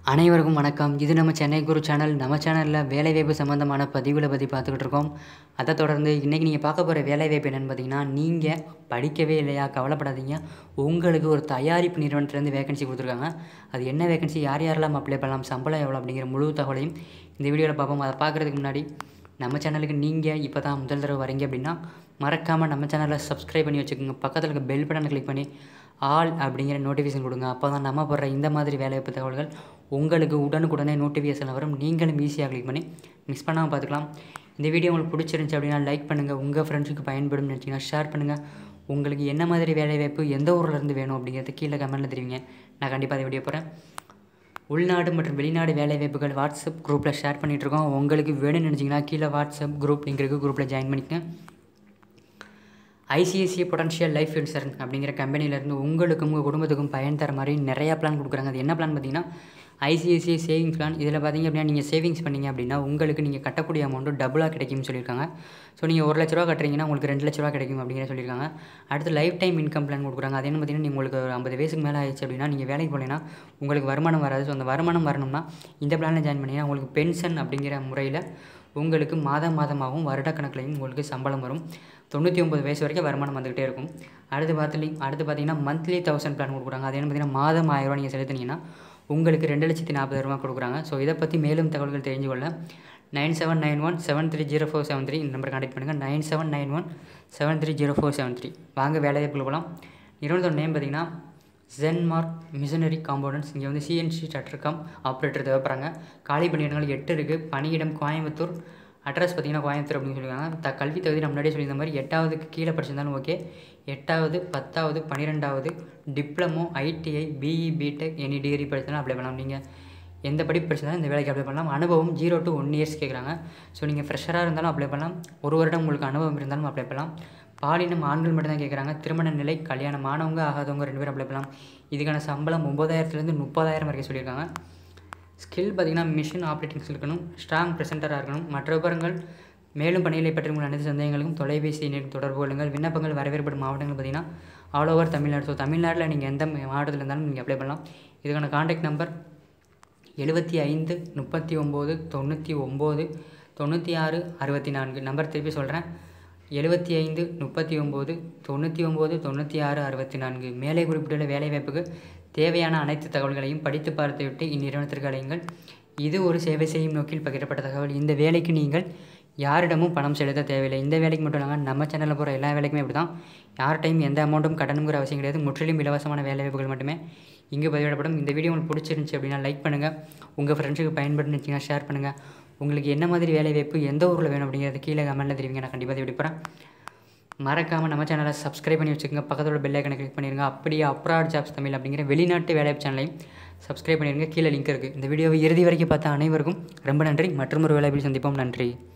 அனைவருக்கும் வணக்கம் இது நம்ம சென்னை குரு சேனல் நம்ம சேனலில் வேலைவாய்ப்பு சம்மந்தமான பதிவுகளை பற்றி பார்த்துக்கிட்டு இருக்கோம் அதை தொடர்ந்து இன்றைக்கி நீங்கள் பார்க்க போகிற வேலைவாய்ப்பு என்னென்னு பார்த்தீங்கன்னா நீங்கள் படிக்கவே இல்லையா கவலைப்படாதீங்க உங்களுக்கு ஒரு தயாரிப்பு நிறுவனத்துலேருந்து வேகன்சி கொடுத்துருக்காங்க அது என்ன வேகன்சி யார் யாரெல்லாம் அப்ளை பண்ணலாம் சம்பளம் எவ்வளோ அப்படிங்கிற முழு தகவலையும் இந்த வீடியோவில் பார்ப்போம் அதை பார்க்குறதுக்கு முன்னாடி நம்ம சேனலுக்கு நீங்கள் இப்போ தான் முதல் தடவை வரீங்க அப்படின்னா மறக்காமல் நம்ம சேனலை சப்ஸ்கிரைப் பண்ணி வச்சுக்கோங்க பக்கத்தில் இருக்க பெல் பட்டனை கிளிக் பண்ணி ஆல் அப்படிங்கிற நோட்டிஃபிகேஷன் கொடுங்க அப்போ தான் நம்ம போடுற இந்த மாதிரி வேலைவாய்ப்பு தகவல்கள் உங்களுக்கு உடனுக்குடனே நோட்டிஃபிகேஷன் வரும் நீங்களும் ஈஸியாக கிளிக் பண்ணி மிஸ் பண்ணாமல் பார்த்துக்கலாம் இந்த வீடியோ உங்களுக்கு பிடிச்சிருந்துச்சி அப்படின்னா லைக் பண்ணுங்கள் உங்கள் ஃப்ரெண்ட்ஸுக்கு பயன்படும் நினச்சிங்கன்னா ஷேர் பண்ணுங்கள் உங்களுக்கு என்ன மாதிரி வேலைவாய்ப்பு எந்த ஊரில் இருந்து வேணும் அப்படிங்கிறது கீழே கமெண்ட்டில் தெரிவிங்க நான் கண்டிப்பாக அதை வீடியோ போகிறேன் உள்நாடு மற்றும் வெளிநாடு வேலைவாய்ப்புகள் வாட்ஸ்அப் குரூப்பில் ஷேர் பண்ணிகிட்ருக்கோம் உங்களுக்கு வேணும்னு நினச்சிங்கன்னா கீழே வாட்ஸ்அப் குரூப் லிங்க் இருக்குது குரூப்பில் ஜாயின் பண்ணிக்கங்க ஐசிஐசிஐ பொட்டன்ஷியல் லைஃப் இன்சூரன்ஸ் அப்படிங்கிற கம்பெனிலேருந்து உங்களுக்கும் உங்கள் குடும்பத்துக்கும் பயன் தர மாதிரி நிறையா பிளான் கொடுக்குறாங்க அது என்ன பிளான் பார்த்தீங்கன்னா ஐசிஐசிஐ சேவிங்ஸ் பிளான் இதில் பார்த்தீங்க அப்படின்னா நீங்கள் சேவிங்ஸ் பண்ணீங்க அப்படின்னா உங்களுக்கு நீங்கள் கட்டக்கூடிய அமௌண்ட்டு டபுளாக கிடைக்கும்னு சொல்லியிருக்காங்க ஸோ நீங்கள் ஒரு லட்ச ரூபா கட்டுறீங்கன்னா உங்களுக்கு ரெண்டு லட்ச ரூபா கிடைக்கும் அப்படிங்கிற சொல்லியிருக்காங்க அடுத்து லைஃப் டைம் இன்கம் பிளான் கொடுக்குறாங்க அது என்ன பார்த்தீங்கன்னா நீங்கள் உங்களுக்கு ஒரு ஐம்பது வயசுக்கு மேலே ஆயிடுச்சு அப்படின்னா நீங்கள் வேலைக்கு போனீங்கன்னா உங்களுக்கு வருமானம் வராது ஸோ அந்த வருமானம் வரணும்னா இந்த பிளானில் ஜாயின் பண்ணிங்கன்னா உங்களுக்கு பென்ஷன் அப்படிங்கிற முறையில் உங்களுக்கு மாதம் மாதமாகவும் வருடக்கணக்கிலையும் உங்களுக்கு சம்பளம் வரும் தொண்ணூற்றி ஒம்பது வயசு வரைக்கும் வருமானம் வந்துக்கிட்டே இருக்கும் அடுத்து பார்த்து அடுத்து பார்த்தீங்கன்னா மந்த்லி தௌசண்ட் பிளான் கொடுக்குறாங்க அது என்ன பார்த்தீங்கன்னா மாதம் ஆயிரம் ரூபா நீங்கள் செலுத்தினீங்கன்னா உங்களுக்கு ரெண்டு லட்சத்தி நாற்பதாயிரரூபா கொடுக்குறாங்க ஸோ இதை பற்றி மேலும் தகவல்கள் தெரிஞ்சு கொள்ள nine seven nine one seven three zero four seven three இந்த நம்பர் கான்டெக்ட் பண்ணுங்கள் nine seven nine one seven three zero four seven three வாங்க வேலைவாய்ப்புகள் போகலாம் நிறுவனத்தோட நேம் பார்த்தீங்கன்னா ஜென்மார்க் மிஷனரி காம்பவுண்டன்ஸ் இங்கே வந்து சிஎன்சி சட்டர்காம் ஆப்ரேட்டர் தேவைப்படுறாங்க காலி பணியிடங்கள் எட்டு இருக்குது பணியிடம் கோயம்புத்தூர் அட்ரஸ் பார்த்தீங்கன்னா கோயம்புத்தூர் அப்படின்னு சொல்லியிருக்காங்க த கல்வி தகுதி நம்ம முன்னாடியே சொல்லியிருந்த மாதிரி எட்டாவதுக்கு கீழே படிச்சிருந்தாலும் ஓகே எட்டாவது பத்தாவது பன்னிரெண்டாவது diploma ITI BE B Tech any degree படித்தாலும் அப்ளை பண்ணலாம் நீங்கள் எந்த படிப்பு படிச்சிருந்தாலும் இந்த வேலைக்கு அப்ளை பண்ணலாம் அனுபவம் ஜீரோ டு ஒன் இயர்ஸ் கேட்குறாங்க ஸோ நீங்கள் ஃப்ரெஷராக இருந்தாலும் அப்ளை பண்ணலாம் ஒரு வருடம் உங்களுக்கு அனுபவம் இருந்தாலும் அப்ளை பண்ணலாம் பாலினம் ஆண்கள் மட்டும் தான் கேட்குறாங்க திருமண நிலை கல்யாணம் ஆனவங்க ஆகாதவங்க ரெண்டு பேரும் அப்ளை பண்ணலாம் இதுக்கான சம்பளம் ஒம்பதாயிரத்துலேருந்து முப்பதாயிரம் வரைக்கும் சொல்லியிருக்காங்க ஸ்கில் பார்த்திங்கன்னா மிஷின் ஆப்ரேட்டிங்ஸ் இருக்கணும் ஸ்ட்ராங் ப்ரெசென்டராக இருக்கணும் மற்ற விவரங்கள் மேலும் பணிகளை பற்றி உங்கள் அனைத்து சந்தேகங்களுக்கும் தொலைபேசி எண்ணில் தொடர்பு கொள்ளுங்கள் விண்ணப்பங்கள் வரவேற்படும் மாவட்டங்கள் பார்த்திங்கன்னா ஆல் ஓவர் தமிழ்நாடு ஸோ தமிழ்நாட்டில் நீங்கள் எந்த மாவட்டத்தில் இருந்தாலும் நீங்கள் அப்ளை பண்ணலாம் இதுக்கான காண்டாக்ட் நம்பர் எழுபத்தி ஐந்து முப்பத்தி ஒம்பது தொண்ணூற்றி ஒம்பது தொண்ணூற்றி ஆறு அறுபத்தி நான்கு நம்பர் திருப்பி சொல்கிறேன் எழுபத்தி ஐந்து முப்பத்தி ஒம்பது தொண்ணூற்றி ஒம்பது தொண்ணூற்றி ஆறு அறுபத்தி நான்கு மேலே குறிப்பிட்டுள்ள வேலைவாய்ப்புக்கு தேவையான அனைத்து தகவல்களையும் படித்து பார்த்துவிட்டு இந்நிறுவனத்திற்கு அழையுங்கள் இது ஒரு சேவை செய்யும் நோக்கில் பகிரப்பட்ட தகவல் இந்த வேலைக்கு நீங்கள் யாரிடமும் பணம் செலுத்த தேவையில்லை இந்த வேலைக்கு மட்டும் இல்லாமல் நம்ம சேனலில் போகிற எல்லா வேலைக்குமே இப்படி தான் யார்கிட்டையும் எந்த அமௌண்ட்டும் கட்டணுங்கிற அவசியம் கிடையாது முற்றிலும் இலவசமான வேலைவாய்ப்புகள் மட்டுமே இங்கே பதிவிடப்படும் இந்த வீடியோ உங்களுக்கு பிடிச்சிருந்துச்சி அப்படின்னா லைக் பண்ணுங்கள் உங்கள் ஃப்ரெண்ட்ஸுக்கு பயன்படுன்னு வச்சிங்கன்னா ஷேர் பண்ணுங்கள் உங்களுக்கு என்ன மாதிரி வேலைவாய்ப்பு எந்த ஊரில் வேணும் அப்படிங்கிறது கீழே கமெண்ட்டில் தெரிவிங்க நான் கண்டிப்பாக விடுப்பேன் மறக்காமல் நம்ம சேனலை சப்ஸ்கிரைப் பண்ணி வச்சுக்கோங்க பக்கத்தோட பெல் ஐக்கனை கிளிக் பண்ணிடுங்க அப்படியே அப்ராட் ஜாப்ஸ் தமிழ் அப்படிங்கிற வெளிநாட்டு வேலைவாய்ப்பு சேனலையும் சப்ஸ்கிரைப் பண்ணிடுங்க கீழே லிங்க் இருக்குது இந்த வீடியோவை இறுதி வரைக்கும் பார்த்த அனைவருக்கும் ரொம்ப நன்றி மற்றும் ஒரு வேலைவாய்ப்பில் சந்திப்போம் நன்றி